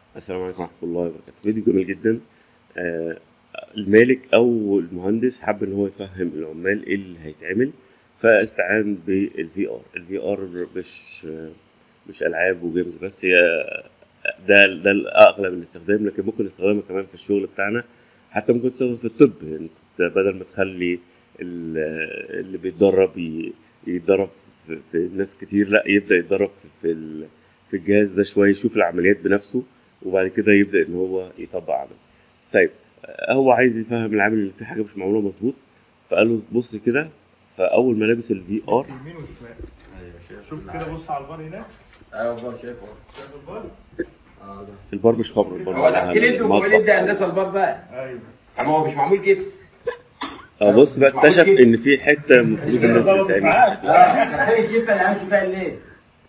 السلام عليكم ورحمة الله وبركاته فيديو جميل جدا آه، المالك أو المهندس حب إن هو يفهم العمال إيه اللي هيتعمل فاستعان بالفي ار الفي ار مش مش ألعاب وجيمز بس هي ده ده الأغلب الاستخدام لكن ممكن نستخدمها كمان في الشغل بتاعنا حتى ممكن تستخدم في الطب يعني أنت بدل ما تخلي ال- اللي بيتدرب ي- يتدرب في, في ناس كتير لا يبدأ يتدرب في, في ال- في الجهاز ده شوية يشوف العمليات بنفسه وبعد كده يبدأ إن هو يطبق عمل طيب آه، هو عايز يفهم العامل اللي في حاجة مش معمولة مظبوط فقال له بص كده فأول ما لابس الفي ار يمين وشمال ايوه شايف شوف كده بص على البار هناك ايوه والله شايفه شايف البار اه ده البار مش خمر البار هو ده ده كليد مطبخ. وكليد ده هندسه الباب بقى ايوه اما هو مش معمول جبس اه بص بقى اكتشف إن في حتة المفروض الناس ظبطت بتتعمل معاك اه كان الجبه اللي همشي فيها الليل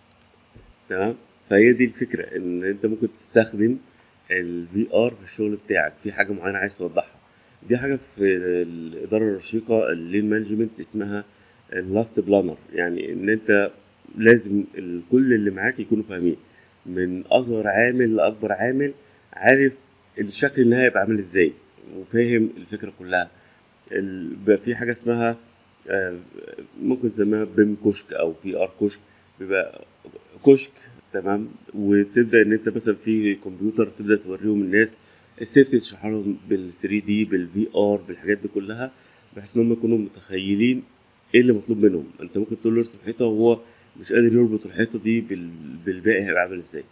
تمام فهي دي الفكره ان انت ممكن تستخدم الفي ار في الشغل بتاعك في حاجه معينه عايز توضحها دي حاجه في الاداره الرشيقه اللين مانجمنت اسمها اللاست بلانر يعني ان انت لازم ال- كل اللي معاك يكونوا فاهمين من اصغر عامل لاكبر عامل عارف الشكل النهائي هيبقى عامل ازاي وفاهم الفكره كلها ال- بقى في حاجه اسمها آه، ممكن تسميها بيم كشك او في ار كشك بيبقى كشك تمام وتبدا ان انت مثلا في كمبيوتر تبدا توريهم الناس السيفتي تشرح لهم بال 3 دي بالفي ار بالحاجات دي كلها بحيث ان هم يكونوا متخيلين ايه اللي مطلوب منهم انت ممكن تقول له ارسم حيطه وهو مش قادر يربط الحيطه دي بال... بالباقي هيبقى عامل ازاي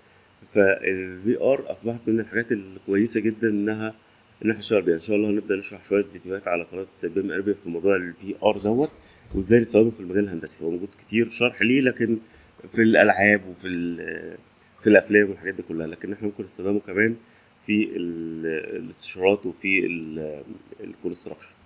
فالفي ار اصبحت من الحاجات الكويسه جدا انها ان احنا نشتغل بيها ان شاء الله هنبدا نشرح شويه فيديوهات على قناه بيم اربيا في موضوع الفي ار دوت وازاي نستخدمه في المجال الهندسي هو موجود كتير شرح ليه لكن في الالعاب وفي ال- في الافلام والحاجات دي كلها لكن احنا ممكن نستخدمه كمان في ال- الاستشارات وفي الكونستراكشن